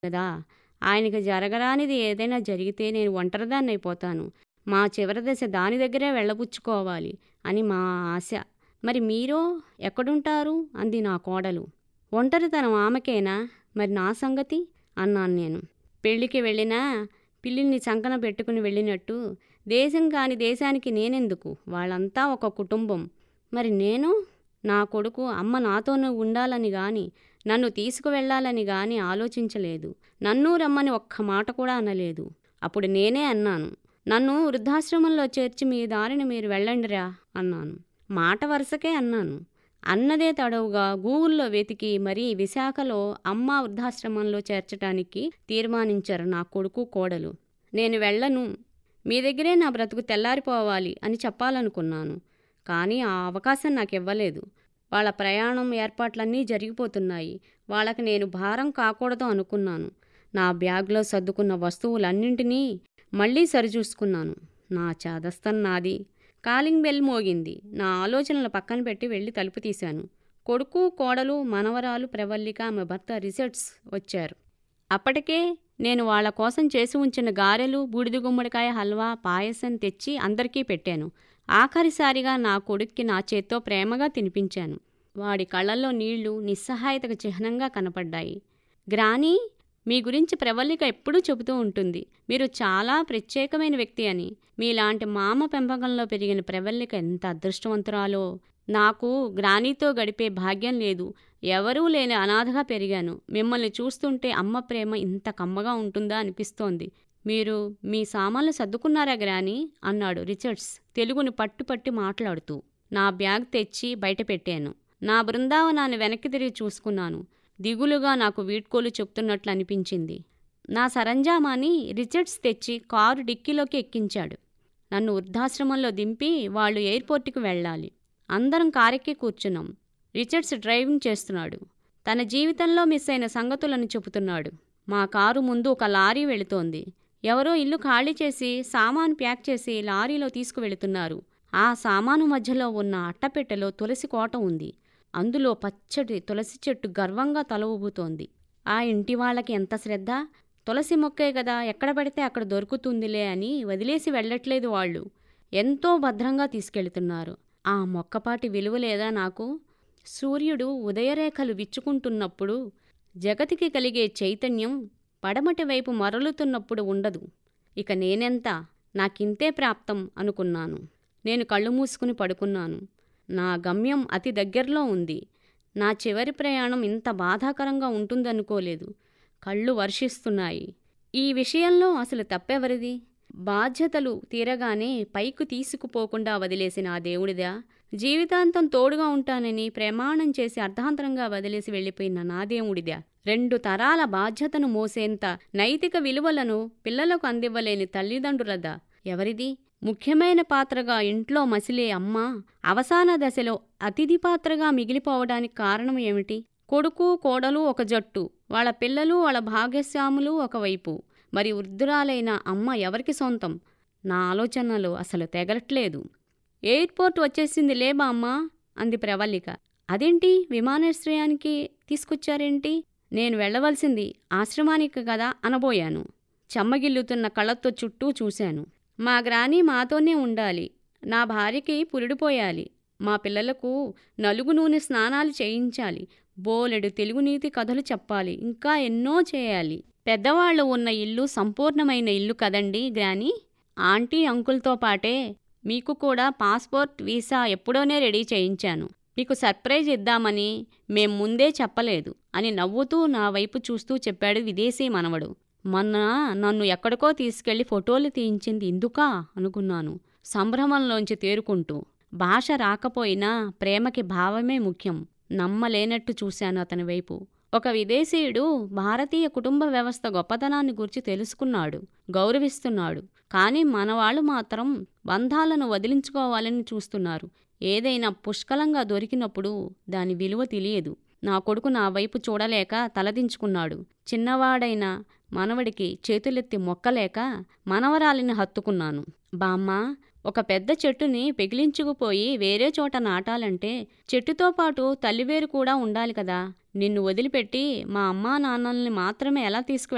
కదా! ఆయనకి జరగరానిది ఏదైనా జరిగితే నేను ఒంటరిదాన్నయిపోతాను. మా చివరి దశ దాని దగ్గరే వెళ్ళబుచ్చుకోవాలి అని మా ఆశ. మరి మీరో ఎక్కడుంటారు? అంది నా కోడలు. ఒంటరితనం ఆమెకేనా? మరి నా సంగతి? అన్నాను నేను. పెళ్ళికి వెళ్ళినా పిల్లిని చంకన పెట్టుకుని వెళ్ళినట్టు దేశం కాని దేశానికి నేనెందుకు? వాళ్ళంతా ఒక కుటుంబం. మరి నేను? నా కొడుకు అమ్మ నాతోనే ఉండాలని గాని, నన్ను తీసుకువెళ్ళాలని గాని ఆలోచించలేదు. నన్నూ రమ్మని ఒక్క మాట కూడా అనలేదు. అప్పుడు నేనే అన్నాను. నన్ను వృద్ధాశ్రమంలో చేర్చి మీ దారిన మీరు వెళ్ళండిరా అన్నాను. మాట వరసకే అన్నాను. అన్నదే తడవుగా గూగుల్లో వెతికి మరీ విశాఖలో అమ్మ వృద్ధాశ్రమంలో చేర్చటానికి తీర్మానించారు నా కొడుకు, కోడలు. నేను వెళ్ళను. మీ దగ్గరే నా బ్రతుకు తెల్లారిపోవాలి అని చెప్పాలనుకున్నాను. కానీ ఆ అవకాశం నాకివ్వలేదు. వాళ్ళ ప్రయాణం ఏర్పాట్లన్నీ జరిగిపోతున్నాయి. వాళ్ళకి నేను భారం కాకూడదు అనుకున్నాను. నా బ్యాగులో సర్దుకున్న వస్తువులన్నింటినీ మళ్ళీ సరిచూసుకున్నాను. నా చాదస్తం నాది. కాలింగ్ బెల్ మోగింది. నా ఆలోచనలు పక్కన పెట్టి వెళ్ళి తలుపు తీశాను. కొడుకు, కోడలు, మనవరాలు ప్రవల్లిక, ఆమె భర్త రిచర్డ్స్ వచ్చారు. అప్పటికే నేను వాళ్ళ కోసం చేసి ఉంచిన గారెలు, బూడిద గుమ్మడికాయ హల్వా, పాయసం తెచ్చి అందరికీ పెట్టాను. ఆఖరిసారిగా నా కొడుక్కి నా చేత్తో ప్రేమగా తినిపించాను. వాడి కళ్ళల్లో నీళ్ళు నిస్సహాయతకు చిహ్నంగా కనపడ్డాయి. గ్రానీ! మీ గురించి ప్రవల్లిక ఎప్పుడూ చెబుతూ ఉంటుంది. మీరు చాలా ప్రత్యేకమైన వ్యక్తి అని. మీలాంటి మామ పెంపకంలో పెరిగిన ప్రవల్లిక ఎంత అదృష్టవంతురాలో! నాకు గ్రానీతో గడిపే భాగ్యం లేదు. ఎవరూ లేని అనాథగా పెరిగాను. మిమ్మల్ని చూస్తుంటే అమ్మ ప్రేమ ఇంత కమ్మగా ఉంటుందా అనిపిస్తోంది. మీరు మీ సామాన్లు సర్దుకున్నారా గ్రానీ? అన్నాడు రిచర్డ్స్ తెలుగుని పట్టుపట్టి మాట్లాడుతూ. నా బ్యాగ్ తెచ్చి బయటపెట్టాను. నా బృందావనాన్ని వెనక్కి తిరిగి చూసుకున్నాను. దిగులుగా నాకు వీడ్కోలు చెప్తున్నట్లు అనిపించింది. నా సరంజామాని రిచర్డ్స్ తెచ్చి కారు డిక్కీలోకి ఎక్కించాడు. నన్ను వృద్ధాశ్రమంలో దింపి వాళ్ళు ఎయిర్పోర్టుకి వెళ్ళాలి. అందరం కారెక్కి కూర్చున్నాం. రిచర్డ్స్ డ్రైవింగ్ చేస్తున్నాడు. తన జీవితంలో మిస్ అయిన సంగతులను చెబుతున్నాడు. మా కారు ముందు ఒక లారీ వెళుతోంది. ఎవరో ఇల్లు ఖాళీ చేసి సామాను ప్యాక్ చేసి లారీలో తీసుకువెళుతున్నారు. ఆ సామాను మధ్యలో ఉన్న అట్టపెట్టెలో తులసి కోట ఉంది. అందులో పచ్చటి తులసి చెట్టు గర్వంగా తల ఊపుతోంది. ఆ ఇంటి వాళ్ళకి ఎంత శ్రద్ధ! తులసి మొక్కే గదా ఎక్కడ పడితే అక్కడ దొరుకుతుందిలే అని వదిలేసి వెళ్ళట్లేదు వాళ్ళు. ఎంతో భద్రంగా తీసుకెళుతున్నారు. ఆ మొక్కపాటి విలువ లేదా నాకు? సూర్యుడు ఉదయరేఖలు విచ్చుకుంటున్నప్పుడు జగతికి కలిగే చైతన్యం పడమటి వైపు మరలుతున్నప్పుడు ఉండదు. ఇక నేనెంత? నాకింతే ప్రాప్తం అనుకున్నాను. నేను కళ్ళు మూసుకుని పడుకున్నాను. నా గమ్యం అతి దగ్గర్లో ఉంది. నా చివరి ప్రయాణం ఇంత బాధాకరంగా ఉంటుందనుకోలేదు. కళ్ళు వర్షిస్తున్నాయి. ఈ విషయంలో అసలు తప్పెవరిది? బాధ్యతలు తీరగానే పైకి తీసుకుపోకుండా వదిలేసిన ఆ దేవుడిదా? జీవితాంతం తోడుగా ఉంటానని ప్రమాణం చేసి అర్ధాంతరంగా వదిలేసి వెళ్ళిపోయిన నా దేవుడిదా? రెండు తరాల బాధ్యతను మోసేంత నైతిక విలువలను పిల్లలకు అందివ్వలేని తల్లిదండ్రులదా? ఎవరిది? ముఖ్యమైన పాత్రగా ఇంట్లో మసిలే అమ్మ అవసాన దశలో అతిథి పాత్రగా మిగిలిపోవడానికి కారణం ఏమిటి? కొడుకు, కోడలు ఒక జట్టు. వాళ్ళ పిల్లలు, వాళ్ళ భాగస్వాములు ఒకవైపు. మరి వృద్ధురాలైన అమ్మ ఎవరికి సొంతం? నా ఆలోచనలు అసలు తెగట్లేదు. ఎయిర్పోర్ట్ వచ్చేసిందిలే బామ్మా అంది ప్రవల్లిక. అదేంటి విమానాశ్రయానికి తీసుకొచ్చారేంటి? నేను వెళ్ళవలసింది ఆశ్రమానికి కదా అనబోయాను. చెమ్మగిల్లుతున్న కళ్ళతో చుట్టూ చూశాను. మా గ్రాని మాతోనే ఉండాలి. నా భార్యకి పురిడిపోయాలి. మా పిల్లలకు నలుగు నూనె స్నానాలు చేయించాలి. బోలెడు తెలుగు నీతి కథలు చెప్పాలి. ఇంకా ఎన్నో చేయాలి. పెద్దవాళ్ళు ఉన్న ఇల్లు సంపూర్ణమైన ఇల్లు కదండీ గ్రానీ! ఆంటీ, అంకుల్తో పాటే మీకు కూడా పాస్పోర్ట్, వీసా ఎప్పుడోనే రెడీ చేయించాను. మీకు సర్ప్రైజ్ ఇద్దామని మేం ముందే చెప్పలేదు అని నవ్వుతూ నా వైపు చూస్తూ చెప్పాడు విదేశీ మనవడు. మొన్న నన్ను ఎక్కడికో తీసుకెళ్ళి ఫోటోలు తీయించింది ఇందుకా అనుకున్నాను సంభ్రమంలోంచి తేరుకుంటూ. భాష రాకపోయినా ప్రేమకి భావమే ముఖ్యం. నమ్మలేనట్టు చూశాను అతని వైపు. ఒక విదేశీయుడు భారతీయ కుటుంబ వ్యవస్థ గొప్పతనాన్ని గూర్చి తెలుసుకున్నాడు. గౌరవిస్తున్నాడు. కానీ మనవాళ్ళు మాత్రం బంధాలను వదిలించుకోవాలని చూస్తున్నారు. ఏదైనా పుష్కలంగా దొరికినప్పుడు దాని విలువ తెలియదు. నా కొడుకు నా వైపు చూడలేక తలదించుకున్నాడు. చిన్నవాడైన మనవడికి చేతులెత్తి మొక్కలేక మనవరాలిని హత్తుకున్నాను. బామ్మా! ఒక పెద్ద చెట్టుని పెగిలించుకుపోయి వేరే చోట నాటాలంటే చెట్టుతో పాటు తల్లివేరు కూడా ఉండాలి కదా! నిన్ను వదిలిపెట్టి మా అమ్మా నాన్నల్ని మాత్రమే ఎలా తీసుకు